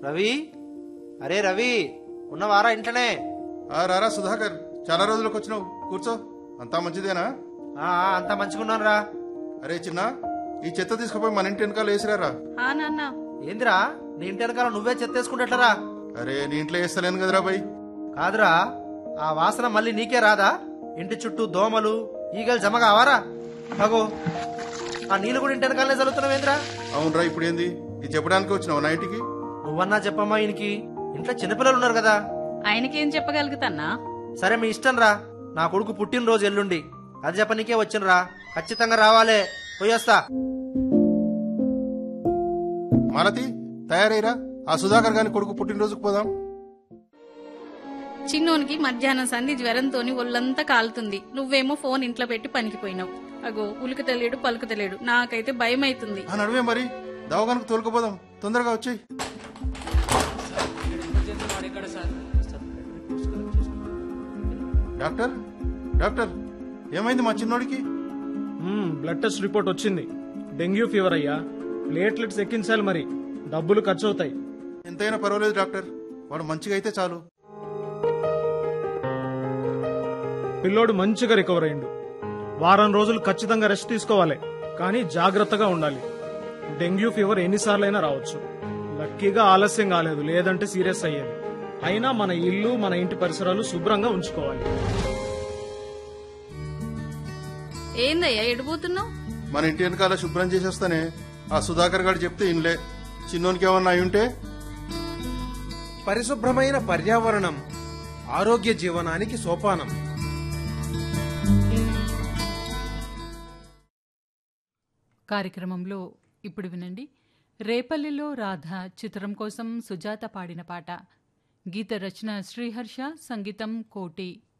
రవి అరే రవి ఉన్నవారా ఇంట్లోనే ఆ రారా సుధాకర్ చాలా రోజులకు వచ్చినావు కూర్చో అంతా మంచిదేనా ఆ, ఆ, అంతా మంచిగున్నాను రా అరే చిన్న ఈ చెత్త తీసుకుపోయి మన ఇంటి వెనకాల వేసిరారా ఆ నాన్న ఏందిరా నీ ఇంటి వెనకాల నువ్వే చెత్తేసుకుంటట్లరా అరే నీ ఇంట్లో వేస్తలేను కదరా బై కాదురా ఆ వాసన మళ్ళీ నీకే రాదా ఇంటి చుట్టూ దోమలు ఈగలు జమ కావారా అగో ఆ నీళ్ళు కూడా ఇంటి వెనకాలనే చదువుతున్నావేంద్రా అవునరా ఇప్పుడు ఏంది ఇది చెప్పడానికి వచ్చినావు నా ఇంటికి నువ్వన్నా చెప్పమ్మా ఈయనకి ఇంట్లో చిన్నపిల్లలు ఉన్నారు కదా ఆయనకేం చెప్పగలుగుతాన్నా సరే మీ ఇష్టం రా నా కొడుకు పుట్టినరోజు ఎల్లుండి అది చెప్పనీకే వచ్చినరా ఖచ్చితంగా రావాలే పోయొస్తా మాలతి తయారైరా ఆ సుధాకర్ గాని కొడుకు పుట్టినరోజుకు పోదాం చిన్నోనికి మధ్యాహ్నం సంధి జ్వరంతోని ఒళ్ళంతా కాలుతుంది నువ్వేమో ఫోన్ ఇంట్లో పెట్టి పనికిపోయినావు అగో ఉలికి తెలియడు పలుకు తెలియడు నాకైతే భయం అవుతుంది ఆ నడువే మరి దవాఖానకు తోలుకుపోదాం తొందరగా వచ్చేయి డాక్టర్ డాక్టర్ ఏమైంది మా చిన్నోడికి మ్మ్, బ్లడ్ టెస్ట్ రిపోర్ట్ వచ్చింది డెంగ్యూ ఫీవర్ అయ్యా ప్లేట్లెట్స్ ఎక్కించాలి మరి డబ్బులు ఖర్చు అవుతాయి ఎంతైనా పర్వాలేదు డాక్టర్ వాడు మంచిగా అయితే చాలు పిల్లోడు మంచిగా రికవర్ అయిండు వారం రోజులు ఖచ్చితంగా రెస్ట్ తీసుకోవాలి కానీ జాగ్రత్తగా ఉండాలి డెంగ్యూ ఫీవర్ ఎన్నిసార్లైనా రావచ్చు లక్కీగా ఆలస్యం కాలేదు లేదంటే సీరియస్ అయ్యేది అయినా మన ఇల్లు మన ఇంటి పరిసరాలు శుభ్రంగా ఉంచుకోవాలి ఏందయ్యా ఎడిపోతున్నావు మన ఇంటి వెనకాల శుభ్రం చేసేస్తానే ఆ సుధాకర్ గారు చెప్తే ఇన్లే చిన్నోనికి ఏమన్నా అయి ఉంటే పరిశుభ్రమైన పర్యావరణం ఆరోగ్య జీవనానికి సోపానం కార్యక్రమంలో ఇప్పుడు వినండి రేపల్లిలో రాధ చిత్రం కోసం సుజాత పాడిన పాట గీత రచన శ్రీహర్ష సంగీతం కోటి